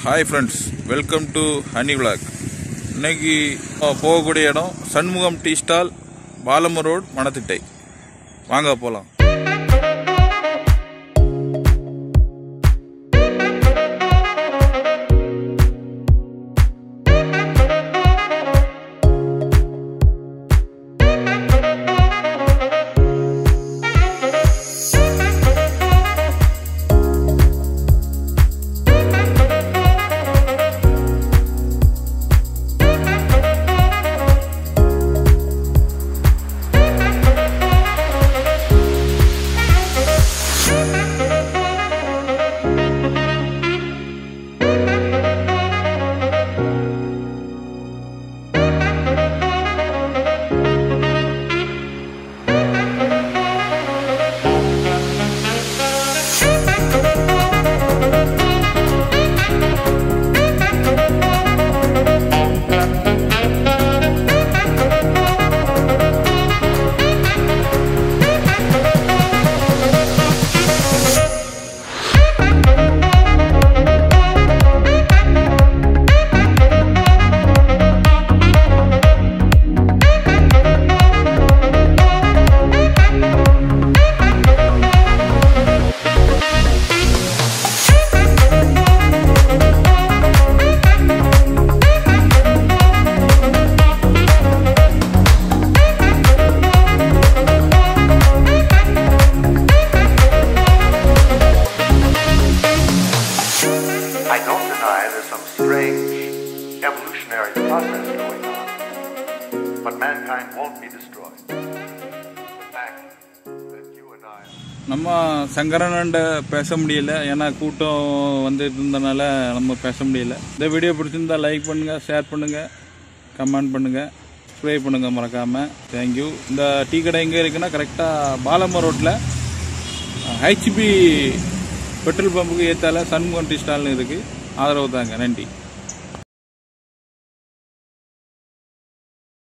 Hi friends welcome to honey vlog இன்னைக்கு அஹ், போகக்கூடிய இடம் சண்முகம் டீ ஸ்டால் பாலம ரோட் மணத்திட்டை வாங்க போகலாம் I don't deny there's some strange evolutionary process going on, but mankind won't be destroyed. The fact that you and I நம்ம சங்கரனண்ட பேச முடியல ஏன்னா கூட்டம் வந்துட்டு இருந்தனால நம்ம பேச முடியல இந்த வீடியோ பிடிச்சிருந்தா லைக் பண்ணுங்க ஷேர் பண்ணுங்க கமெண்ட் பண்ணுங்க சப்ஸ்கிரைப் பண்ணுங்க மறக்காம தேங்க்யூ இந்த டீ கடை எங்கே இருக்குன்னா கரெக்டாக பாலம ரோட்டில் ஹெச்பி பெட்ரோல் பம்புக்கு ஏத்தால சண்முகம் டீ ஸ்டால்னு இருக்கு ஆதரவு தாங்க நன்றி